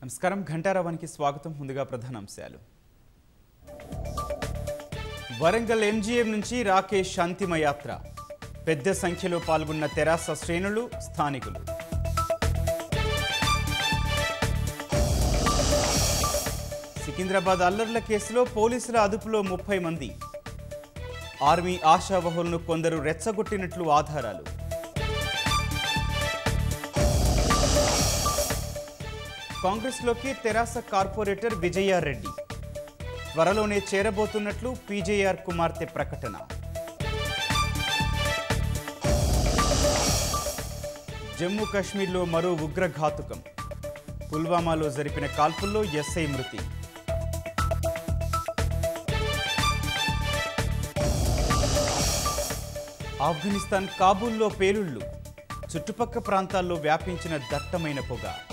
నమస్కారం ఘంటారావానికి స్వాగతం ముందుగా ప్రధాన అంశాలు వరంగల్ ఎంజీఎం నుంచి రాకేష్ అంతిమ యాత్ర పెద్ద సంఖ్యలో పాల్గొన్న తెరాస శ్రేణులు స్థానికులు సికింద్రాబాద్ అల్లర్ల కేసులో పోలీసుల అదుపులో ముప్పై మంది ఆర్మీ ఆశావహులను కొందరు రెచ్చగొట్టినట్లు ఆధారాలు కాంగ్రెస్లోకి తెరాస కార్పొరేటర్ విజయారెడ్డి త్వరలోనే చేరబోతున్నట్లు పీజేఆర్ కుమార్తె ప్రకటన జమ్మూ కాశ్మీర్లో మరో ఉగ్రఘాతుకం పుల్వామాలో జరిపిన కాల్పుల్లో ఎస్ఐ మృతి ఆఫ్ఘనిస్తాన్ కాబూల్లో పేలుళ్లు చుట్టుపక్క ప్రాంతాల్లో వ్యాపించిన దట్టమైన పొగ